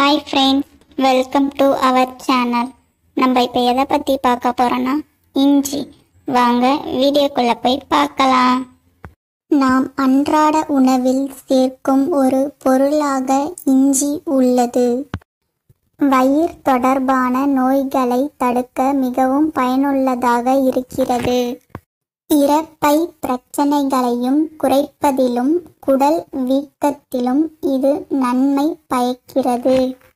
hi friends welcome to our channel நம்ம இப்போ எதை பற்றி பார்க்க போகிறோன்னா இஞ்சி வாங்க வீடியோக்குள்ளே போய் பார்க்கலாம் நாம் அன்றாட உணவில் சேர்க்கும் ஒரு பொருளாக இஞ்சி உள்ளது வயிறு தொடர்பான நோய்களை தடுக்க மிகவும் பயனுள்ளதாக இருக்கிறது இறப்பை பிரச்சனைகளையும் குறைப்பதிலும் குடல் வீக்கத்திலும் இது நன்மை பயக்கிறது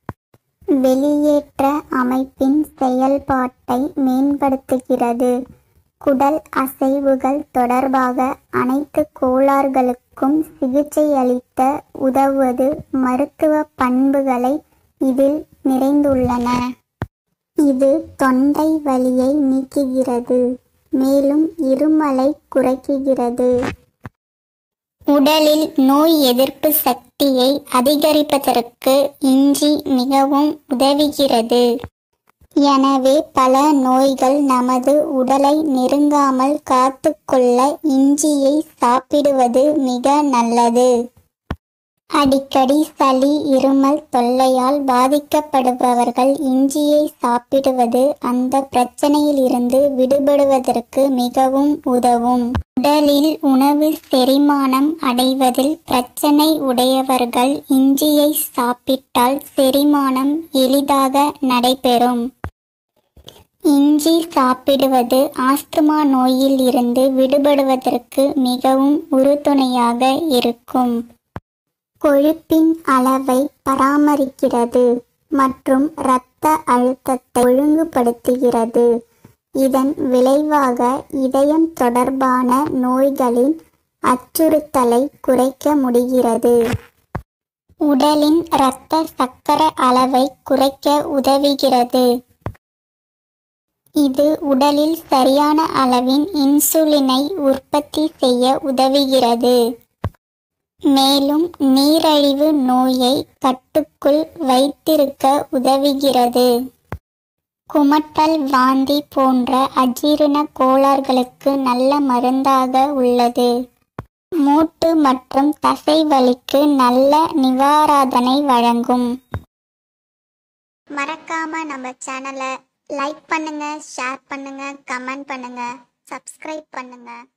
வெளியேற்ற அமைப்பின் செயல்பாட்டை மேம்படுத்துகிறது குடல் அசைவுகள் தொடர்பாக அனைத்து கோளாறுகளுக்கும் சிகிச்சையளிக்க உதவுவது மருத்துவ பண்புகளை இதில் நிறைந்துள்ளன இது தொண்டை வலியை நீக்குகிறது மேலும் இருமலை குறைக்குகிறது உடலில் நோய் எதிர்ப்பு சக்தியை அதிகரிப்பதற்கு இஞ்சி மிகவும் உதவுகிறது எனவே பல நோய்கள் நமது உடலை நெருங்காமல் காத்துக்கொள்ள இஞ்சியை சாப்பிடுவது மிக நல்லது அடிக்கடி சளி இருமல் தொல்லையால் பாதிக்கப்படுபவர்கள் இஞ்சியை சாப்பிடுவது அந்த பிரச்சனையில் இருந்து விடுபடுவதற்கு மிகவும் உதவும் உடலில் உணவு செரிமானம் அடைவதில் பிரச்சனை உடையவர்கள் இஞ்சியை சாப்பிட்டால் செரிமானம் எளிதாக நடைபெறும் இஞ்சி சாப்பிடுவது ஆஸ்துமா நோயில் இருந்து விடுபடுவதற்கு மிகவும் உறுதுணையாக இருக்கும் கொழுப்பின் அளவை பராமரிக்கிறது மற்றும் இரத்த அழுத்தத்தை ஒழுங்குபடுத்துகிறது இதன் விளைவாக இதயம் தொடர்பான நோய்களின் அச்சுறுத்தலை குறைக்க முடிகிறது உடலின் இரத்த சக்கர அளவை குறைக்க உதவுகிறது இது உடலில் சரியான அளவின் இன்சுலினை உற்பத்தி செய்ய உதவுகிறது மேலும் நீரழிவு நோயை கட்டுக்குள் வைத்திருக்க உதவுகிறது குமட்டல் வாந்தி போன்ற அஜீரண கோளாறுகளுக்கு நல்ல மருந்தாக உள்ளது மூட்டு மற்றும் தசை வலிக்கு நல்ல நிவாராதனை வழங்கும் மறக்காம நம்ம சேனலை லைக் பண்ணுங்க ஷேர் பண்ணுங்க கமெண்ட் பண்ணுங்க சப்ஸ்கிரைப் பண்ணுங்க